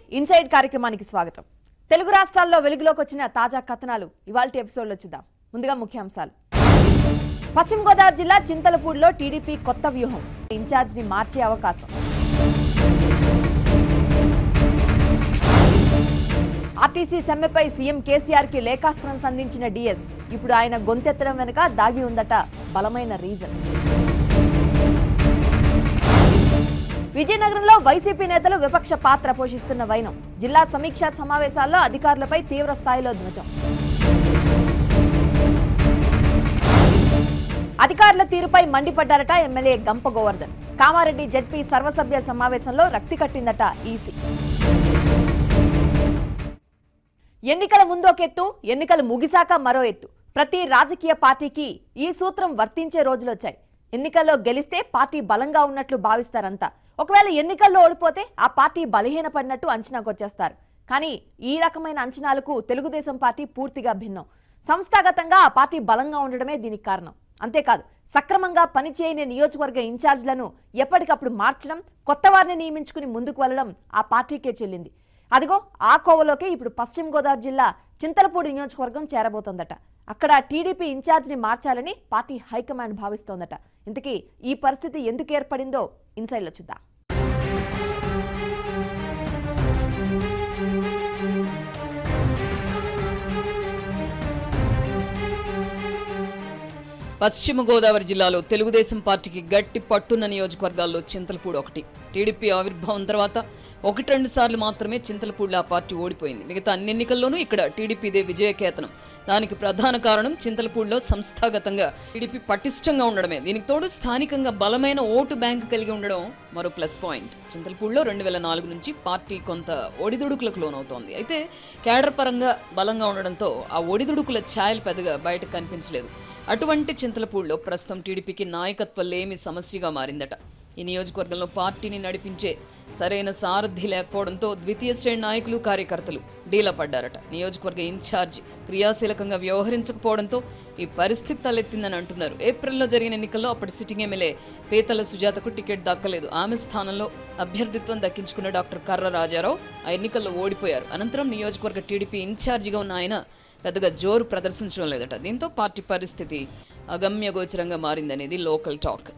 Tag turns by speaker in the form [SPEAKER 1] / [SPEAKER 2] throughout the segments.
[SPEAKER 1] inside కార్యక్రమానికి స్వాగతం తెలుగు రాష్ట్రాల్లో వెలుగులోకి వచ్చిన తాజా కథనాలు ఇవాల్టి ఎపిసోడ్లో చూద్దాం ముందుగా ముఖ్యాంశాలు పశ్చిమ గోదావరి జిల్లా చింతలపూడిలో టీడీపీ కొత్త వ్యూహం ఇన్ఛార్జ్ ని మార్చే అవకాశం ఆర్టీసీ సమ్మెపై సీఎం కేసీఆర్ కి లేఖాస్త్రం సంధించిన డిఎస్ ఇప్పుడు ఆయన గొంతెత్తడం వెనుక దాగి ఉందట బలమైన రీజన్ విజయనగరంలో వైసీపీ నేతలు విపక్ష పాత్ర పోషిస్తున్న వైనం జిల్లా సమీక్షా సమావేశాల్లో అధికారులపై తీవ్ర స్థాయిలో ధ్వజం అధికారుల తీరుపై మండిపడ్డారట ఎమ్మెల్యే గంప గోవర్ధన్ కామారెడ్డి జడ్పీ సర్వసభ్య సమావేశంలో రక్తి కట్టిందట ఈసీ ఎన్నికల ముందొక ఎత్తు ఎన్నికలు ముగిశాక మరో ఎత్తు ప్రతి రాజకీయ పార్టీకి ఈ సూత్రం వర్తించే రోజులొచ్చాయి ఎన్నికల్లో గెలిస్తే పార్టీ బలంగా ఉన్నట్లు భావిస్తారంతా ఒకవేళ ఎన్నికల్లో ఓడిపోతే ఆ పార్టీ బలహీనపడినట్టు అంచనాకొచ్చేస్తారు కానీ ఈ రకమైన అంచనాలకు తెలుగుదేశం పార్టీ పూర్తిగా భిన్నం సంస్థాగతంగా ఆ పార్టీ బలంగా ఉండడమే దీనికి కారణం అంతేకాదు సక్రమంగా పనిచేయని నియోజకవర్గ ఇన్ఛార్జ్లను ఎప్పటికప్పుడు మార్చడం కొత్త వారిని నియమించుకుని ముందుకు వెళ్లడం ఆ పార్టీకే చెల్లింది అదిగో ఆ కోవలోకే ఇప్పుడు పశ్చిమ గోదావరి జిల్లా చింతలపూడి నియోజకవర్గం చేరబోతోందట అక్కడ టీడీపీ ఇన్ఛార్జిని మార్చాలని పార్టీ హైకమాండ్ భావిస్తోందట ఇంతకీ ఈ పరిస్థితి ఎందుకు ఏర్పడిందో ఇన్సైడ్లో చూద్దాం
[SPEAKER 2] పశ్చిమ గోదావరి జిల్లాలో తెలుగుదేశం పార్టీకి గట్టి పట్టున్న నియోజకవర్గాల్లో చింతలపూడి ఒకటి టీడీపీ ఆవిర్భావం తర్వాత ఒకటి రెండు సార్లు మాత్రమే చింతలపూడిలో ఆ పార్టీ ఓడిపోయింది మిగతా అన్ని ఎన్నికల్లోనూ ఇక్కడ టీడీపీదే విజయకేతనం దానికి ప్రధాన కారణం చింతలపూడిలో సంస్థాగతంగా టీడీపీ పటిష్టంగా ఉండడమే దీనికి తోడు స్థానికంగా బలమైన ఓటు బ్యాంకు కలిగి ఉండడం మరో ప్లస్ పాయింట్ చింతలపూడిలో రెండు వేల నాలుగు నుంచి పార్టీ కొంత ఒడిదుడుకులకు లోనవుతోంది అయితే కేడర్ పరంగా బలంగా ఉండడంతో ఆ ఒడిదుడుకుల ఛాయలు పెద్దగా బయటకు కనిపించలేదు అటువంటి చింతలపూడిలో ప్రస్తుతం టీడీపీకి నాయకత్వం లేమి సమస్యగా మారిందట ఈ నియోజకవర్గంలో పార్టీని నడిపించే సరైన సారథి లేకపోవడంతో ద్వితీయ శ్రేణి నాయకులు కార్యకర్తలు డీలా పడ్డారట నియోజకవర్గ ఇన్ఛార్జ్ క్రియాశీలకంగా వ్యవహరించకపోవడంతో ఈ పరిస్థితి తలెత్తిందని అంటున్నారు ఏప్రిల్లో జరిగిన ఎన్నికల్లో అప్పటి సిట్టింగ్ ఎమ్మెల్యే పేతల సుజాతకు టికెట్ దక్కలేదు ఆమె స్థానంలో అభ్యర్థిత్వం దక్కించుకున్న డాక్టర్ కర్ర రాజారావు ఆ ఎన్నికల్లో ఓడిపోయారు అనంతరం నియోజకవర్గ టీడీపీ ఇన్ఛార్జిగా ఉన్న ఆయన పెద్దగా జోరు ప్రదర్శించడం లేదట దీంతో పార్టీ పరిస్థితి అగమ్యగోచరంగా మారిందనేది local talk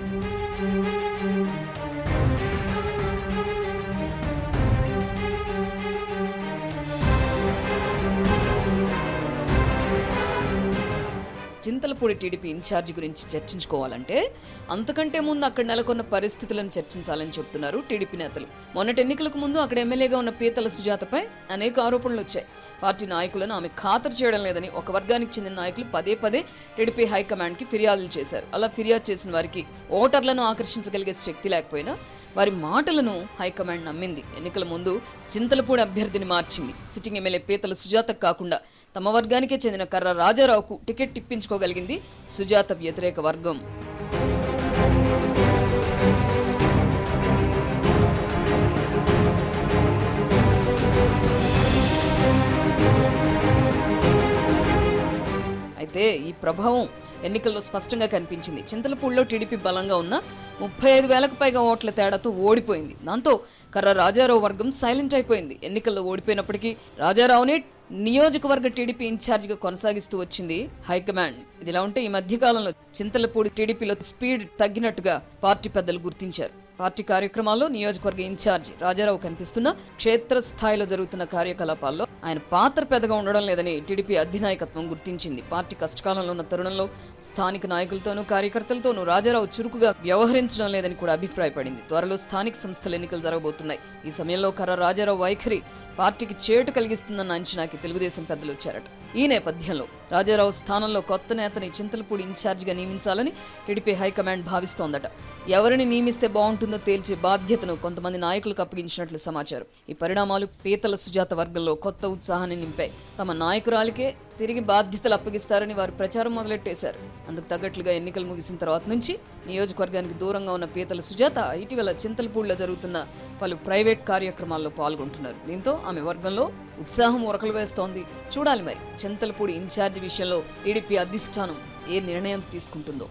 [SPEAKER 2] Chintalapudi TDP incharge గురించి చర్చించుకోవాలంటే అంతకంటే ముందు అక్కడ నెలకొన్న పరిస్థితులను చర్చించాలని చెప్తున్నారు టీడీపీ నేతలు మొన్నటి ఎన్నికలకు ముందు అక్కడ ఎమ్మెల్యేగా ఉన్న పీతల సుజాతపై అనేక ఆరోపణలు వచ్చాయి పార్టీ నాయకులను ఆమె ఖాతరు చేయడం లేదని ఒక వర్గానికి చెందిన నాయకులు పదే పదే టీడీపీ హైకమాండ్కి ఫిర్యాదులు చేశారు అలా ఫిర్యాదు చేసిన వారికి ఓటర్లను ఆకర్షించగలిగే శక్తి లేకపోయినా వారి మాటలను హైకమాండ్ నమ్మింది ఎన్నికల ముందు చింతలపూడి అభ్యర్థిని మార్చింది సిట్టింగ్ ఎమ్మెల్యే పీతల సుజాతకు కాకుండా తమ వర్గానికే చెందిన కర్ర రాజారావుకు టికెట్ ఇప్పించుకోగలిగింది సుజాత వ్యతిరేక వర్గం అయితే ఈ ప్రభావం ఎన్నికల్లో స్పష్టంగా కనిపించింది చింతలపూడిలో టీడీపీ బలంగా ఉన్న ముప్పై ఐదు వేలకు పైగా ఓట్ల తేడాతో ఓడిపోయింది దాంతో కర్ర రాజారావు వర్గం సైలెంట్ అయిపోయింది ఎన్నికల్లో ఓడిపోయినప్పటికీ రాజారావుని నియోజకవర్గ టీడీపీ ఇన్ఛార్జిగా కొనసాగిస్తూ వచ్చింది హైకమాండ్ ఇదిలా ఉంటే ఈ మధ్య కాలంలో చింతలపూడి టీడీపీలో స్పీడ్ తగ్గినట్టుగా పార్టీ పెద్దలు గుర్తించారు పార్టీ కార్యక్రమాల్లో నియోజకవర్గ ఇన్ఛార్జ్ రాజారావు కనిపిస్తున్న క్షేత్రస్థాయిలో జరుగుతున్న కార్యకలాపాల్లో ఆయన పాత్ర పెద్దగా ఉండడం లేదని టీడీపీ అధినాయకత్వం గుర్తించింది పార్టీ కష్టకాలంలో ఉన్న తరుణంలో స్థానిక నాయకులతోనూ కార్యకర్తలతోనూ రాజారావు చురుకుగా వ్యవహరించడం లేదని కూడా అభిప్రాయపడింది త్వరలో స్థానిక సంస్థల ఎన్నికలు జరగబోతున్నాయి ఈ సమయంలో కర్ర రాజారావు వైఖరి పార్టీకి చేటు కలిగిస్తుందన్న అంచనాకి తెలుగుదేశం పెద్దలు వచ్చారట ఈ నేపథ్యంలో రాజారావు స్థానంలో కొత్త నేతని చింతలపూడి ఇన్ఛార్జిగా నియమించాలని టీడీపీ హైకమాండ్ భావిస్తోందట ఎవరిని నియమిస్తే బాగుంటుందో తేల్చే బాధ్యతను కొంతమంది నాయకులకు అప్పగించినట్లు సమాచారం ఈ పరిణామాలు పీతల సుజాత వర్గంలో కొత్త ఉత్సాహాన్ని నింపాయి తమ నాయకురాలికే తిరిగి బాధ్యతలు అప్పగిస్తారని వారు ప్రచారం మొదలెట్టేశారు అందుకు తగ్గట్లుగా ఎన్నికలు ముగిసిన తర్వాత నుంచి నియోజకవర్గానికి దూరంగా ఉన్న పీతల సుజాత ఇటీవల చింతలపూడిలో జరుగుతున్న పలు ప్రైవేట్ కార్యక్రమాల్లో పాల్గొంటున్నారు దీంతో ఆమె వర్గంలో ఉత్సాహం ఉరకలు వేస్తోంది చూడాలి మరి చింతలపూడి ఇన్ఛార్జ్ విషయంలో టీడీపీ అధిష్టానం ఏ నిర్ణయం తీసుకుంటుందో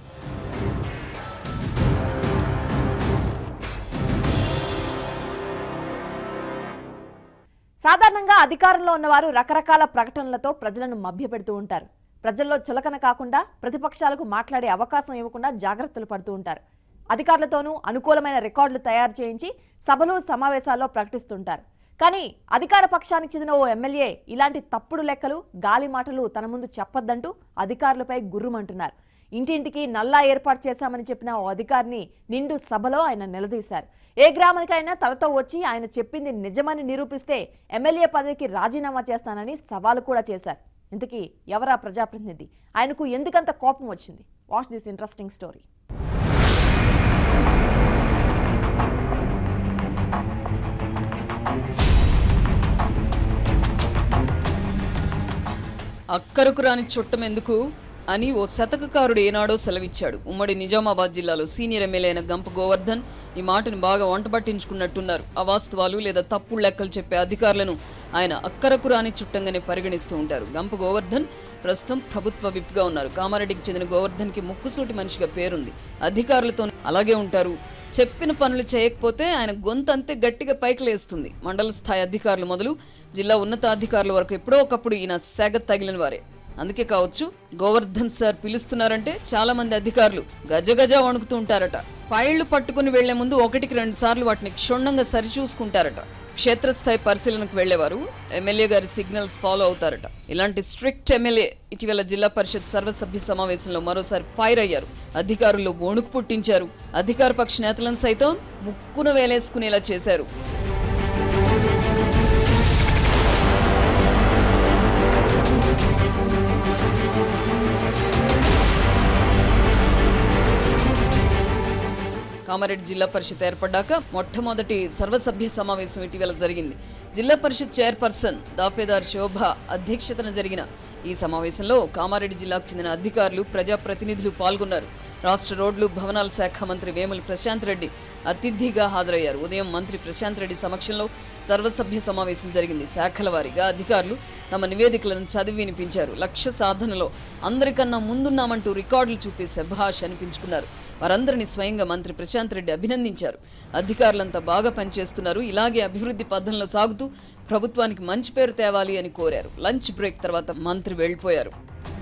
[SPEAKER 1] సాధారణంగా అధికారంలో ఉన్నవారు రకరకాల ప్రకటనలతో ప్రజలను మభ్యపెడుతూ ఉంటారు ప్రజల్లో చులకన కాకుండా ప్రతిపక్షాలకు మాట్లాడే అవకాశం ఇవ్వకుండా జాగ్రత్తలు పడుతూ ఉంటారు అధికారులతోనూ అనుకూలమైన రికార్డులు తయారు చేయించి సభలు సమావేశాల్లో ప్రకటిస్తుంటారు కానీ అధికార పక్షానికి చెందిన ఓ ఎమ్మెల్యే ఇలాంటి తప్పుడు లెక్కలు గాలి మాటలు తన ముందు చెప్పొద్దంటూ అధికారులపై గుర్రుమంటున్నారు ఇంటింటికి నల్లా ఏర్పాటు చేశామని చెప్పిన ఓ అధికారిని నిండు సభలో ఆయన నిలదీశారు ఏ గ్రామానికైనా తనతో వచ్చి ఆయన చెప్పింది నిజమని నిరూపిస్తే ఎమ్మెల్యే పదవికి రాజీనామా చేస్తానని సవాలు కూడా చేశారు ఇంతకీ ఎవరా ప్రజాప్రతినిధి ఆయనకు ఎందుకంత కోపం వచ్చింది వాచ్ దిస్ ఇంట్రెస్టింగ్ స్టోరీ
[SPEAKER 2] అక్కరకు రాని చుట్టం ఎందుకు అని ఓ శతకకారుడు ఏనాడో సెలవిచ్చాడు ఉమ్మడి నిజామాబాద్ జిల్లాలో సీనియర్ ఎమ్మెల్యే అయిన గంప గోవర్ధన్ ఈ మాటని బాగా వంట పట్టించుకున్నట్టున్నారు అవాస్తవాలు లేదా తప్పుడు లెక్కలు చెప్పే అధికారులను ఆయన అక్కరకు రాని చుట్టంగానే పరిగణిస్తూ ఉంటారు గంప గోవర్ధన్ ప్రస్తుతం ప్రభుత్వ విప్గా ఉన్నారు కామారెడ్డికి చెందిన గోవర్ధన్ కి ముక్కుసూటి మనిషిగా పేరుంది అధికారులతో అలాగే ఉంటారు చెప్పిన పనులు చేయకపోతే ఆయన గొంతు అంతే గట్టిగా పైకి లేస్తుంది మండల స్థాయి అధికారులు మొదలు జిల్లా ఉన్నతాధికారుల వరకు ఎప్పుడో ఒకప్పుడు ఈయన సెగ తగిలిన వారే అందుకే కావచ్చు గోవర్ధన్ సార్ పిలుస్తున్నారంటే చాలా మంది అధికారులు గజగజ వణుకుతూ ఉంటారట ఫైళ్లు పట్టుకుని వెళ్లే ముందు ఒకటికి రెండు సార్లు వాటిని క్షుణ్ణంగా సరిచూసుకుంటారట క్షేత్రస్థాయి పరిశీలనకు వెళ్లేవారు ఎమ్మెల్యే గారి సిగ్నల్స్ ఫాలో అవుతారట ఇలాంటి స్ట్రిక్ట్ ఎమ్మెల్యే ఇటీవల జిల్లా పరిషత్ సర్వసభ్య సమావేశంలో మరోసారి ఫైర్ అయ్యారు అధికారులు వణుకు పుట్టించారు అధికార పక్ష నేతలను సైతం ముక్కున వేలేసుకునేలా చేశారు కామారెడ్డి జిల్లా పరిషత్ ఏర్పడ్డాక మొట్టమొదటి సర్వసభ్య సమావేశం ఇటీవల జరిగింది జిల్లా పరిషత్ చైర్పర్సన్ దాఫేదార్ శోభ అధ్యక్షతన జరిగిన ఈ సమావేశంలో కామారెడ్డి జిల్లాకు చెందిన అధికారులు ప్రజాప్రతినిధులు పాల్గొన్నారు రాష్ట్ర రోడ్లు భవనాల శాఖ మంత్రి వేముల ప్రశాంత్ రెడ్డి అతిథిగా హాజరయ్యారు ఉదయం మంత్రి ప్రశాంత్ రెడ్డి సమక్షంలో సర్వసభ్య సమావేశం జరిగింది శాఖల వారీగా అధికారులు తమ నివేదికలను చదివి వినిపించారు లక్ష్య సాధనలో అందరికన్నా ముందున్నామంటూ రికార్డులు చూపి శభాష్ అనిపించుకున్నారు వారందరినీ స్వయంగా మంత్రి ప్రశాంత్ రెడ్డి అభినందించారు అధికారులంతా బాగా పనిచేస్తున్నారు ఇలాగే అభివృద్ధి పథంలో సాగుతూ ప్రభుత్వానికి మంచి పేరు తేవాలి అని కోరారు లంచ్ బ్రేక్ తర్వాత మంత్రి వెళ్లిపోయారు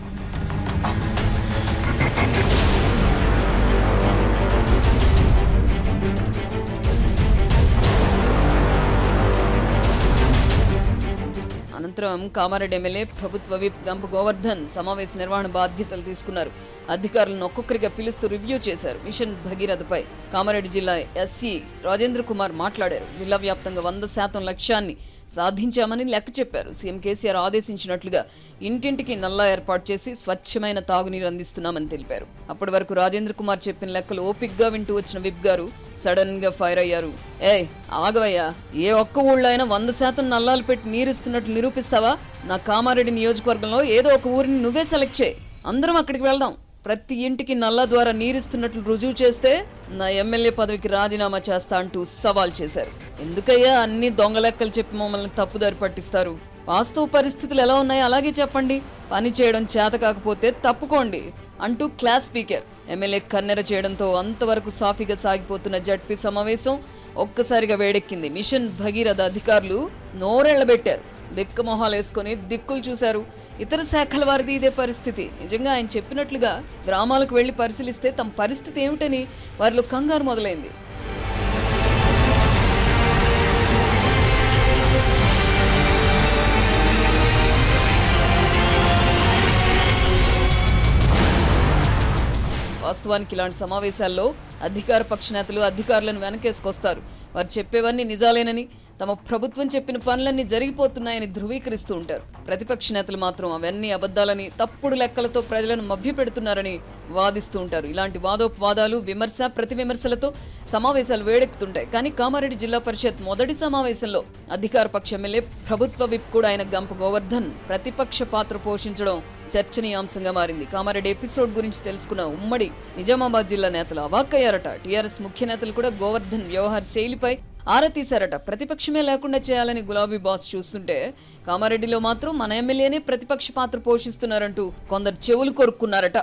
[SPEAKER 2] అనంతరం కామారెడ్డి ఎమ్మెల్యే ప్రభుత్వ విప్ గంప గోవర్ధన్ సమావేశ నిర్వహణ బాధ్యతలు తీసుకున్నారు అధికారులను ఒక్కొక్కరిగా పిలుస్తూ రివ్యూ చేశారు మిషన్ భగీరథపై కామారెడ్డి జిల్లా ఎస్సీ రాజేంద్ర కుమార్ మాట్లాడారు జిల్లా వ్యాప్తంగా వంద శాతం లక్ష్యాన్ని సాధించామని లెక్క చెప్పారు సీఎం కేసీఆర్ ఆదేశించినట్లుగా ఇంటింటికి నల్లా ఏర్పాటు చేసి స్వచ్ఛమైన తాగునీరు అందిస్తున్నామని తెలిపారు అప్పటి వరకు రాజేంద్ర కుమార్ చెప్పిన లెక్కలు ఓపిక్గా వింటూ వచ్చిన విప్ గారు సడన్ గా ఫైర్ అయ్యారు ఏ ఆగవయ్యా ఏ ఒక్క ఊళ్ళో అయినా వంద శాతం నల్లాలు పెట్టి నీరిస్తున్నట్లు నిరూపిస్తావా నా కామారెడ్డి నియోజకవర్గంలో ఏదో ఒక ఊరిని నువ్వే సెలెక్ట్ చేయి అందరం అక్కడికి వెళ్దాం ప్రతి ఇంటికి నల్ల ద్వారా నీరిస్తున్నట్లు రుజువు చేస్తే నా ఎమ్మెల్యే పదవికి రాజీనామా చేస్తా అంటూ సవాల్ చేశారు ఎందుకయ్యా అన్ని దొంగ లెక్కలు చెప్పి మమ్మల్ని తప్పుదారి పట్టిస్తారు వాస్తవ పరిస్థితులు ఎలా ఉన్నాయో అలాగే చెప్పండి పని చేయడం చేత కాకపోతే తప్పుకోండి అంటూ క్లాస్ స్పీకర్ ఎమ్మెల్యే కన్నెర చేయడంతో అంతవరకు సాఫీగా సాగిపోతున్న జడ్పీ సమావేశం ఒక్కసారిగా వేడెక్కింది మిషన్ భగీరథ అధికారులు నోరెళ్లబెట్టారు దిక్కు మొహాలు వేసుకొని దిక్కులు చూశారు ఇతర శాఖల వారిది ఇదే పరిస్థితి నిజంగా ఆయన చెప్పినట్లుగా గ్రామాలకు వెళ్లి పరిశీలిస్తే తమ పరిస్థితి ఏమిటని వారిలో కంగారు మొదలైంది వాస్తవానికి ఇలాంటి సమావేశాల్లో అధికార పక్ష నేతలు అధికారులను వెనకేసుకొస్తారు వారు చెప్పేవన్నీ నిజాలేనని తమ ప్రభుత్వం చెప్పిన పనులన్నీ జరిగిపోతున్నాయని ధృవీకరిస్తూ ఉంటారు ప్రతిపక్ష నేతలు మాత్రం అవన్నీ అబద్ధాలని తప్పుడు లెక్కలతో ప్రజలను మభ్యపెడుతున్నారని వాదిస్తూ ఉంటారు ఇలాంటి వాదోపవాదాలు విమర్శ ప్రతి విమర్శలతో సమావేశాలు వేడెక్కుతుంటాయి కానీ కామారెడ్డి జిల్లా పరిషత్ మొదటి సమావేశంలో అధికార పక్ష ఎమ్మెల్యే ప్రభుత్వ విప్ కూడా ఆయన గంప గోవర్ధన్ ప్రతిపక్ష పాత్ర పోషించడం చర్చనీయాంశంగా మారింది కామారెడ్డి ఎపిసోడ్ గురించి తెలుసుకున్న ఉమ్మడి నిజామాబాద్ జిల్లా నేతలు అవాక్కయ్యారట టీఆర్ఎస్ ముఖ్య నేతలు కూడా గోవర్ధన్ వ్యవహార శైలిపై ఆరా తీశారట ప్రతిపక్షమే లేకుండా చేయాలని గులాబీ బాస్ చూస్తుంటే కామారెడ్డిలో మాత్రం మన ఎమ్మెల్యేనే ప్రతిపక్ష పాత్ర పోషిస్తున్నారంటూ కొందరు చెవులు కొరుక్కున్నారట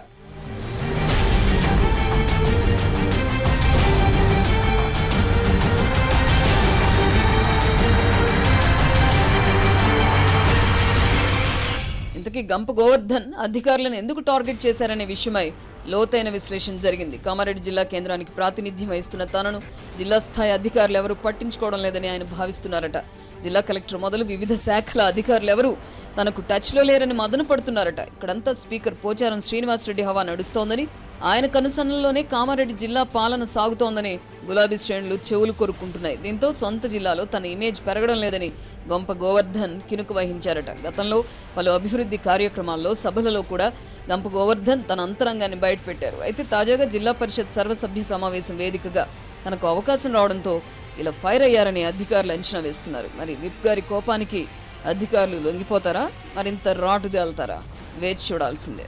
[SPEAKER 2] ఇంతకీ గంప గోవర్ధన్ అధికారులను ఎందుకు టార్గెట్ చేశారనే విషయమై లోతైన విశ్లేషణ జరిగింది కామారెడ్డి జిల్లా కేంద్రానికి ప్రాతినిధ్యం వహిస్తున్న తనను జిల్లా స్థాయి అధికారులు ఎవరూ పట్టించుకోవడం లేదని ఆయన భావిస్తున్నారట జిల్లా కలెక్టర్ మొదలు వివిధ శాఖల అధికారులు ఎవరూ తనకు టచ్లో లేరని మదన పడుతున్నారట ఇక్కడంతా స్పీకర్ పోచారం శ్రీనివాసరెడ్డి హవా నడుస్తోందని ఆయన కనుసన్నల్లోనే కామారెడ్డి జిల్లా పాలన సాగుతోందని గులాబీ శ్రేణులు చెవులు కొరుక్కుంటున్నాయి దీంతో సొంత జిల్లాలో తన ఇమేజ్ పెరగడం లేదని గొంప గోవర్ధన్ కినుకు వహించారట గతంలో పలు అభివృద్ధి కార్యక్రమాల్లో సభలలో కూడా గంప గోవర్ధన్ తన అంతరంగాన్ని బయటపెట్టారు అయితే తాజాగా జిల్లా పరిషత్ సర్వసభ్య సమావేశం వేదికగా తనకు అవకాశం రావడంతో ఇలా ఫైర్ అయ్యారని అధికారులు అంచనా వేస్తున్నారు మరి విప్ గారి కోపానికి అధికారులు లొంగిపోతారా మరింత రాటు తేల్తారా వేచి చూడాల్సిందే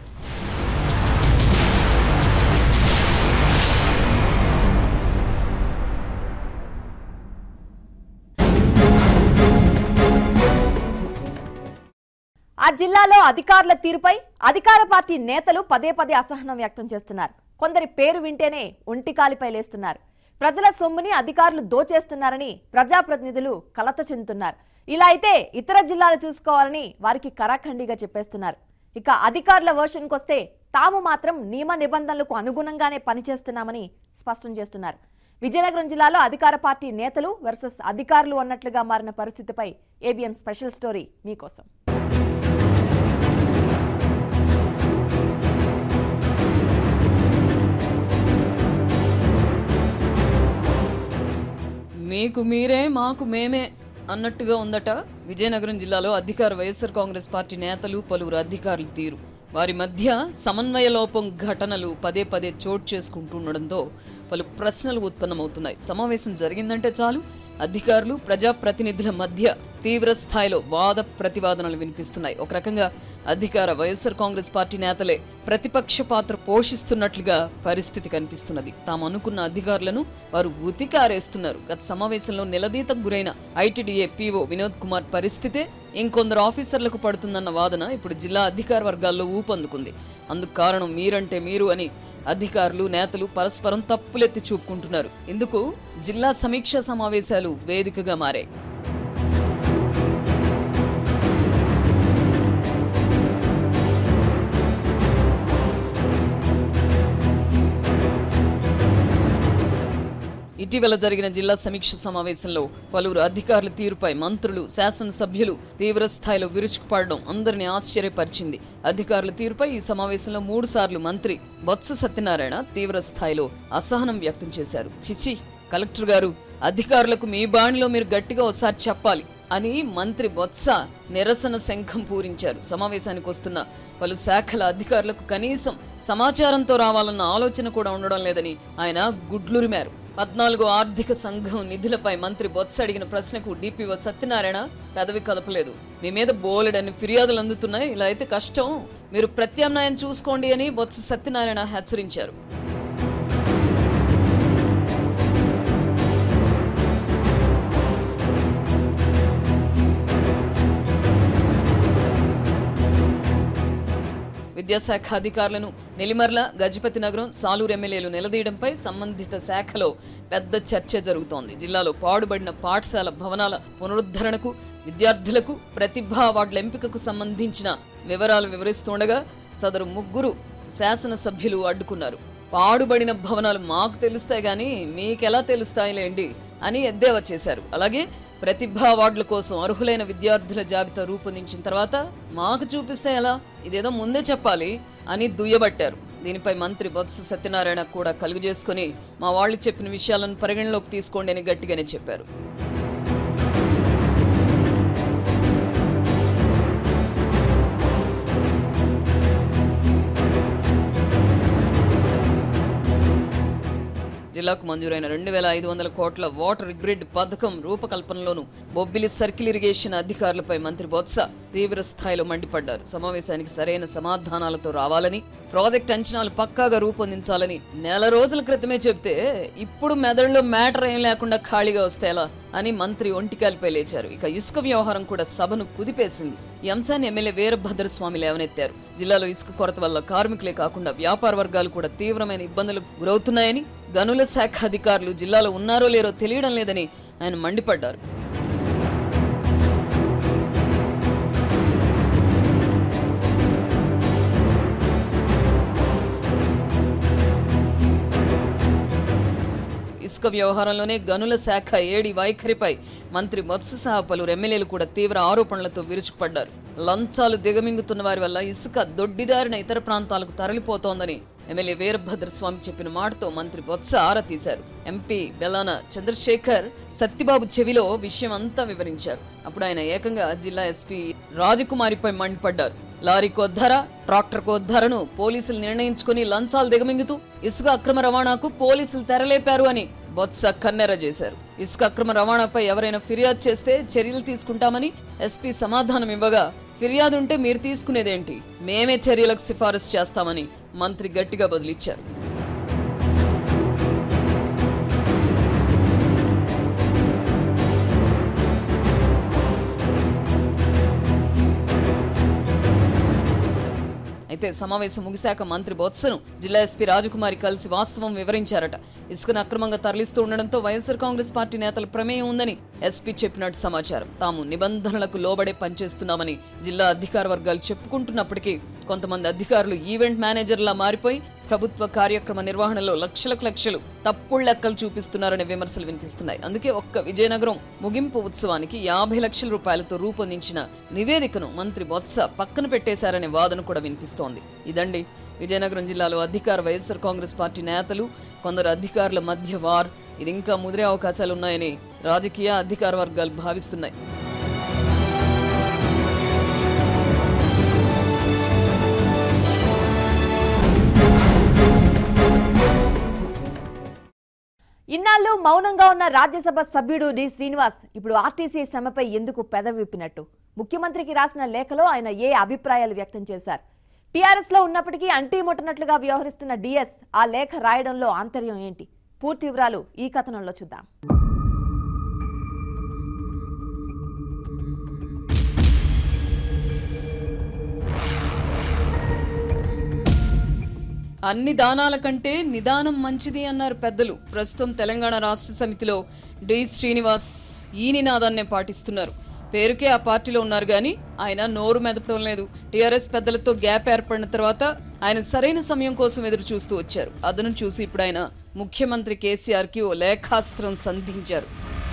[SPEAKER 1] ఆ జిల్లాలో అధికారుల తీరుపై అధికార పార్టీ నేతలు పదే పదే అసహనం వ్యక్తం చేస్తున్నారు కొందరి పేరు వింటేనే ఒంటికాలిపై లేస్తున్నారు ప్రజల సొమ్ముని అధికారులు దోచేస్తున్నారని ప్రజాప్రతినిధులు కలత చెందుతున్నారు ఇలా అయితే ఇతర జిల్లాలు చూసుకోవాలని వారికి కరాఖండిగా చెప్పేస్తున్నారు ఇక అధికారుల వర్షన్కి వస్తే తాము మాత్రం నియమ నిబంధనలకు అనుగుణంగానే పనిచేస్తున్నామని స్పష్టం చేస్తున్నారు విజయనగరం జిల్లాలో అధికార పార్టీ నేతలు వర్సెస్ అధికారులు అన్నట్లుగా మారిన పరిస్థితిపై ఏబిఎన్ స్పెషల్ స్టోరీ మీకోసం
[SPEAKER 2] మీకు మీరే మాకు మేమే అన్నట్టుగా ఉందట విజయనగరం జిల్లాలో అధికార వైఎస్ఆర్ కాంగ్రెస్ పార్టీ నేతలు పలువురు అధికారులు తీరు వారి మధ్య సమన్వయ లోపం ఘటనలు పదే పదే చోటు చేసుకుంటుండడంతో పలు ప్రశ్నలు ఉత్పన్నమవుతున్నాయి సమావేశం జరిగిందంటే చాలు అధికారులు ప్రజాప్రతినిధుల మధ్య తీవ్ర స్థాయిలో వాద ప్రతివాదనలు వినిపిస్తున్నాయి ఒక రకంగా అధికార వైఎస్ఆర్ కాంగ్రెస్ పార్టీ నేతలే ప్రతిపక్ష పాత్ర పోషిస్తున్నట్లుగా పరిస్థితి కనిపిస్తున్నది తాము అనుకున్న అధికారులను వారు ఉతికారేస్తున్నారు గత సమావేశంలో నిలదీతకు గురైన ఐటీడీఏ పీఓ వినోద్ కుమార్ పరిస్థితే ఇంకొందరు ఆఫీసర్లకు పడుతుందన్న వాదన ఇప్పుడు జిల్లా అధికార వర్గాల్లో ఊపందుకుంది అందుకు కారణం మీరంటే మీరు అని అధికారులు నేతలు పరస్పరం తప్పులెత్తి చూపుకుంటున్నారు ఇందుకు జిల్లా సమీక్షా సమావేశాలు వేదికగా మారాయి ఇటీవల జరిగిన జిల్లా సమీక్ష సమావేశంలో పలువురు అధికారుల తీరుపై మంత్రులు శాసనసభ్యులు తీవ్ర స్థాయిలో విరుచుకుపడడం అందరినీ ఆశ్చర్యపరిచింది అధికారుల తీరుపై ఈ సమావేశంలో మూడు సార్లు మంత్రి బొత్స సత్యనారాయణ తీవ్ర స్థాయిలో అసహనం వ్యక్తం చేశారు చిచి కలెక్టర్ గారు అధికారులకు మీ బాణిలో మీరు గట్టిగా ఒకసారి చెప్పాలి అని మంత్రి బొత్స నిరసన శంఖం పూరించారు సమావేశానికి వస్తున్న పలు శాఖల అధికారులకు కనీసం సమాచారంతో రావాలన్న ఆలోచన కూడా ఉండడం లేదని ఆయన గుడ్లురిమారు పద్నాలుగో ఆర్థిక సంఘం నిధులపై మంత్రి బొత్స అడిగిన ప్రశ్నకు డిపిఓ సత్యనారాయణ పెదవి కదపలేదు మీ మీద బోలెడని ఫిర్యాదులు అందుతున్నాయి ఇలా అయితే కష్టం మీరు ప్రత్యామ్నాయం చూసుకోండి అని బొత్స సత్యనారాయణ హెచ్చరించారు విద్యాశాఖ అధికారులను నెల్లిమర్ల గజపతి నగరం సాలూరు ఎమ్మెల్యేలు నిలదీయడంపై సంబంధిత శాఖలో పెద్ద చర్చ జరుగుతోంది జిల్లాలో పాడుబడిన పాఠశాల భవనాల పునరుద్ధరణకు విద్యార్థులకు ప్రతిభా అవార్డుల ఎంపికకు సంబంధించిన వివరాలు వివరిస్తుండగా సదరు ముగ్గురు శాసనసభ్యులు అడ్డుకున్నారు పాడుబడిన భవనాలు మాకు తెలుస్తాయి గాని మీకెలా తెలుస్తాయిలేండి అని ఎద్దేవా చేశారు అలాగే ప్రతిభా అవార్డుల కోసం అర్హులైన విద్యార్థుల జాబితా రూపొందించిన తర్వాత మాకు చూపిస్తే ఎలా ఇదేదో ముందే చెప్పాలి అని దుయ్యబట్టారు దీనిపై మంత్రి బొత్స సత్యనారాయణ కూడా కలుగు చేసుకుని మా వాళ్ళు చెప్పిన విషయాలను పరిగణలోకి తీసుకోండి అని గట్టిగానే చెప్పారు జిల్లాకు మంజూరైన రెండు వేల ఐదు వందల కోట్ల వాటర్ గ్రిడ్ పథకం రూపకల్పనలోను బొబ్బిలి సర్కిల్ ఇరిగేషన్ అధికారులపై మంత్రి బొత్స తీవ్ర స్థాయిలో మండిపడ్డారు సమావేశానికి సరైన సమాధానాలతో రావాలని ప్రాజెక్ట్ అంచనాలు పక్కాగా రూపొందించాలని నెల రోజుల క్రితమే చెప్తే ఇప్పుడు మెదడులో మ్యాటర్ ఏం లేకుండా ఖాళీగా వస్తే ఎలా అని మంత్రి ఒంటికాలిపై లేచారు ఇక ఇసుక వ్యవహారం కూడా సభను కుదిపేసింది ఈ అంశాన్ని ఎమ్మెల్యే వీరభద్రస్వామి లేవనెత్తారు జిల్లాలో ఇసుక కొరత వల్ల కార్మికులే కాకుండా వ్యాపార వర్గాలు కూడా తీవ్రమైన ఇబ్బందులకు గురవుతున్నాయని గనుల శాఖ అధికారులు జిల్లాలో ఉన్నారో లేరో తెలియడం లేదని ఆయన మండిపడ్డారు ఇసుక వ్యవహారంలోనే గనుల శాఖ ఏడి వైఖరిపై మంత్రి బొత్స సహా పలువురు ఎమ్మెల్యేలు కూడా తీవ్ర ఆరోపణలతో విరుచుకుపడ్డారు లంచాలు దిగమింగుతున్న వారి వల్ల ఇసుక దొడ్డిదారిన ఇతర ప్రాంతాలకు తరలిపోతోందని ఎమ్మెల్యే వీరభద్రస్వామి చెప్పిన మాటతో మంత్రి బొత్స ఆరా తీశారు ఎంపీ బెలాన చంద్రశేఖర్ సత్యబాబు చెవిలో విషయం అంతా వివరించారు అప్పుడు ఆయన ఏకంగా జిల్లా ఎస్పీ రాజకుమారిపై మండిపడ్డారు లారీకో ధర ట్రాక్టర్కో ధరను పోలీసులు నిర్ణయించుకుని లంచాలు దిగమింగుతూ ఇసుక అక్రమ రవాణాకు పోలీసులు తెరలేపారు అని బొత్స కన్నెర చేశారు ఇసుక అక్రమ రవాణాపై ఎవరైనా ఫిర్యాదు చేస్తే చర్యలు తీసుకుంటామని ఎస్పీ సమాధానం ఇవ్వగా ఫిర్యాదు ఉంటే మీరు తీసుకునేదేంటి మేమే చర్యలకు సిఫారసు చేస్తామని మంత్రి గట్టిగా బదిలిచ్చారు అయితే సమావేశం ముగిశాక మంత్రి బొత్సను జిల్లా ఎస్పీ రాజకుమారి కలిసి వాస్తవం వివరించారట ఇసుకను అక్రమంగా తరలిస్తూ ఉండడంతో వైఎస్ఆర్ కాంగ్రెస్ పార్టీ నేతల ప్రమేయం ఉందని ఎస్పీ చెప్పినట్టు సమాచారం తాము నిబంధనలకు లోబడే పనిచేస్తున్నామని జిల్లా అధికార వర్గాలు చెప్పుకుంటున్నప్పటికీ కొంతమంది అధికారులు ఈవెంట్ మేనేజర్లా మారిపోయి ప్రభుత్వ కార్యక్రమ నిర్వహణలో లక్షలకు లక్షలు తప్పుడు లెక్కలు చూపిస్తున్నారనే విమర్శలు వినిపిస్తున్నాయి అందుకే ఒక్క విజయనగరం ముగింపు ఉత్సవానికి యాభై లక్షల రూపాయలతో రూపొందించిన నివేదికను మంత్రి బొత్స పక్కన పెట్టేశారనే వాదన కూడా వినిపిస్తోంది ఇదండి విజయనగరం జిల్లాలో అధికార వైఎస్ఆర్ కాంగ్రెస్ పార్టీ నేతలు కొందరు అధికారుల మధ్య వార్ ఇది ఇంకా ముదిరే అవకాశాలున్నాయని రాజకీయ అధికార వర్గాలు భావిస్తున్నాయి
[SPEAKER 1] ఇన్నాళ్ళు మౌనంగా ఉన్న రాజ్యసభ సభ్యుడు డి శ్రీనివాస్ ఇప్పుడు ఆర్టీసీ సమ్మెపై ఎందుకు పెదవిప్పినట్టు ముఖ్యమంత్రికి రాసిన లేఖలో ఆయన ఏ అభిప్రాయాలు వ్యక్తం చేశారు టీఆర్ఎస్ లో ఉన్నప్పటికీ అంటీ ముట్టనట్లుగా వ్యవహరిస్తున్న డిఎస్ ఆ లేఖ రాయడంలో ఆంతర్యం ఏంటి పూర్తి వివరాలు ఈ కథనంలో చూద్దాం
[SPEAKER 2] అన్ని దానాల కంటే నిదానం మంచిది అన్నారు పెద్దలు ప్రస్తుతం తెలంగాణ రాష్ట్ర సమితిలో డి శ్రీనివాస్ ఈ నినాదాన్నే పాటిస్తున్నారు పేరుకే ఆ పార్టీలో ఉన్నారు కానీ ఆయన నోరు మెదపడం లేదు టీఆర్ఎస్ పెద్దలతో గ్యాప్ ఏర్పడిన తర్వాత ఆయన సరైన సమయం కోసం ఎదురు చూస్తూ వచ్చారు అదను చూసి ఇప్పుడు ఆయన ముఖ్యమంత్రి కేసీఆర్ కి ఓ లేఖాస్త్రం సంధించారు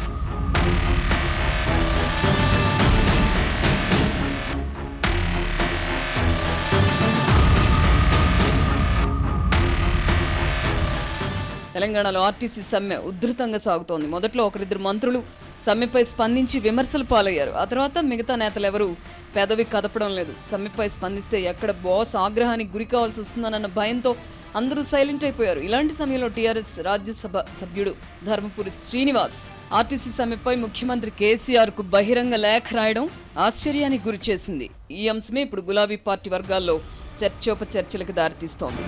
[SPEAKER 2] తెలంగాణలో ఆర్టీసీ సమ్మె ఉధృతంగా సాగుతోంది మొదట్లో ఒకరిద్దరు మంత్రులు సమ్మెపై స్పందించి విమర్శలు పాలయ్యారు ఆ తర్వాత మిగతా నేతలు ఎవరు పెదవి కదపడం లేదు సమ్మెపై స్పందిస్తే ఎక్కడ బాస్ ఆగ్రహానికి గురి కావాల్సి వస్తుందన్న భయంతో అందరూ సైలెంట్ అయిపోయారు ఇలాంటి సమయంలో టీఆర్ఎస్ రాజ్యసభ సభ్యుడు ధర్మపురి శ్రీనివాస్ ఆర్టీసీ సమ్మెపై ముఖ్యమంత్రి కేసీఆర్ కు బహిరంగ లేఖ రాయడం ఆశ్చర్యానికి గురి చేసింది ఈ అంశమే ఇప్పుడు గులాబీ పార్టీ వర్గాల్లో చర్చోపచర్చలకు దారితీస్తోంది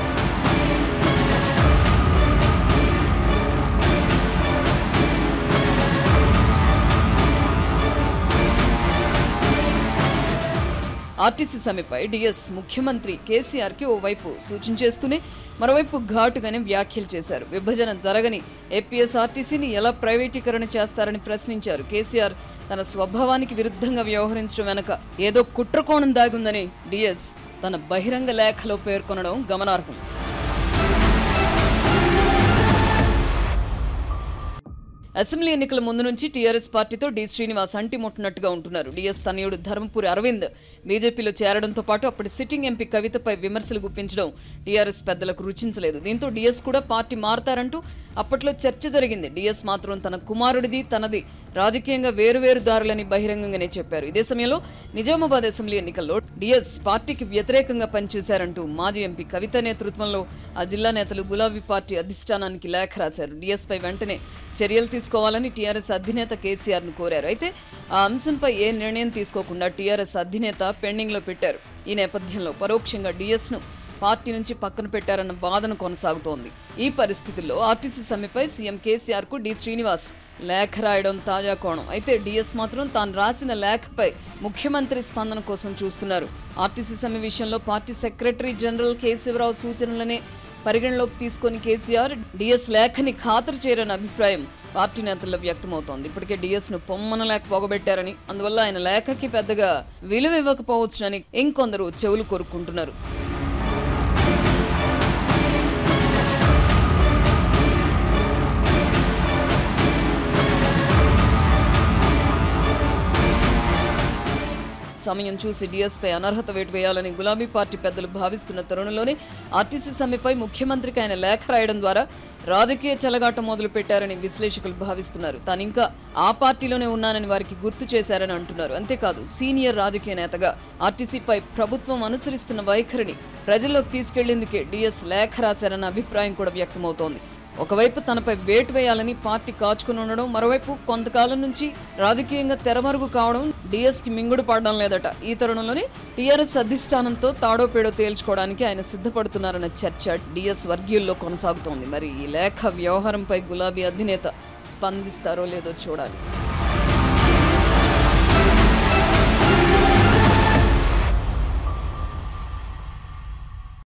[SPEAKER 2] ఆర్టీసీ సమ్మెపై డిఎస్ ముఖ్యమంత్రి కేసీఆర్ కి ఓవైపు సూచించేస్తూనే మరోవైపు ఘాటుగానే వ్యాఖ్యలు చేశారు విభజన జరగని ఏపీఎస్ ఆర్టీసీని ఎలా ప్రైవేటీకరణ చేస్తారని ప్రశ్నించారు కేసీఆర్ తన స్వభావానికి విరుద్ధంగా వ్యవహరించడం వెనక ఏదో కుట్రకోణం దాగుందని డిఎస్ తన బహిరంగ లేఖలో పేర్కొనడం గమనార్హం అసెంబ్లీ ఎన్నికల ముందు నుంచి టీఆర్ఎస్ పార్టీతో డి శ్రీనివాస్ అంటిముట్టినట్టుగా ఉంటున్నారు డిఎస్ తనయుడు ధర్మపురి అరవింద్ బీజేపీలో చేరడంతో పాటు అప్పటి సిట్టింగ్ ఎంపీ కవితపై విమర్శలు గుప్పించడం టీఆర్ఎస్ పెద్దలకు రుచించలేదు దీంతో డిఎస్ కూడా పార్టీ మారతారంటూ అప్పట్లో చర్చ జరిగింది డిఎస్ మాత్రం తన కుమారుడిది తనది రాజకీయంగా వేరువేరు దారులని బహిరంగంగానే చెప్పారు ఇదే సమయంలో నిజామాబాద్ అసెంబ్లీ ఎన్నికల్లో డిఎస్ పార్టీకి వ్యతిరేకంగా పనిచేశారంటూ మాజీ ఎంపీ కవిత నేతృత్వంలో ఆ జిల్లా నేతలు గులాబీ పార్టీ అధిష్టానానికి లేఖ రాశారు డిఎస్ పై వెంటనే చర్యలు తీసుకోవాలని టీఆర్ఎస్ అధినేత కేసీఆర్ ను కోరారు అయితే ఆ అంశంపై ఏ నిర్ణయం తీసుకోకుండా టీఆర్ఎస్ అధినేత పెండింగ్ లో పెట్టారు ఈ నేపథ్యంలో పరోక్షంగా డిఎస్ ను పార్టీ నుంచి పక్కన పెట్టారన్న వాదన కొనసాగుతోంది ఈ పరిస్థితుల్లో ఆర్టీసీ సమ్మెపై సీఎం కేసీఆర్ కు డి శ్రీనివాస్ లేఖ రాయడం తాజా కోణం అయితే డిఎస్ మాత్రం తాను రాసిన లేఖపై ముఖ్యమంత్రి స్పందన కోసం చూస్తున్నారు ఆర్టీసీ సమ్మె విషయంలో పార్టీ సెక్రటరీ జనరల్ కేశవరావు సూచనలనే పరిగణలోకి తీసుకొని కేసీఆర్ డిఎస్ లేఖని ఖాతరు చేయరని అభిప్రాయం పార్టీ నేతల్లో వ్యక్తమవుతోంది ఇప్పటికే డిఎస్ ను పొమ్మన లేఖ పోగబెట్టారని అందువల్ల ఆయన లేఖకి పెద్దగా విలువ ఇవ్వకపోవచ్చునని ఇంకొందరు చెవులు కొరుక్కుంటున్నారు సమయం చూసి డిఎస్ పై అనర్హత వేటు వేయాలని గులాబీ పార్టీ పెద్దలు భావిస్తున్న తరుణంలోనే ఆర్టీసీ సమ్మెపై ముఖ్యమంత్రికి ఆయన లేఖ రాయడం ద్వారా రాజకీయ చెలగాట మొదలు పెట్టారని విశ్లేషకులు భావిస్తున్నారు తాను ఇంకా ఆ పార్టీలోనే ఉన్నానని వారికి గుర్తు చేశారని అంటున్నారు అంతేకాదు సీనియర్ రాజకీయ నేతగా ఆర్టీసీపై ప్రభుత్వం అనుసరిస్తున్న వైఖరిని ప్రజల్లోకి తీసుకెళ్లేందుకే డిఎస్ లేఖ రాశారన్న అభిప్రాయం కూడా వ్యక్తమవుతోంది ఒకవైపు తనపై వేటు వేయాలని పార్టీ కాచుకుని ఉండడం మరోవైపు కొంతకాలం నుంచి రాజకీయంగా తెరమరుగు కావడం డిఎస్ కి మింగుడు పడడం లేదట ఈ తరుణంలోనే టీఆర్ఎస్ అధిష్టానంతో తాడో పేడో తేల్చుకోవడానికి ఆయన సిద్ధపడుతున్నారన్న చర్చ డిఎస్ వర్గీయుల్లో కొనసాగుతోంది మరి ఈ లేఖ వ్యవహారంపై గులాబీ అధినేత స్పందిస్తారో లేదో చూడాలి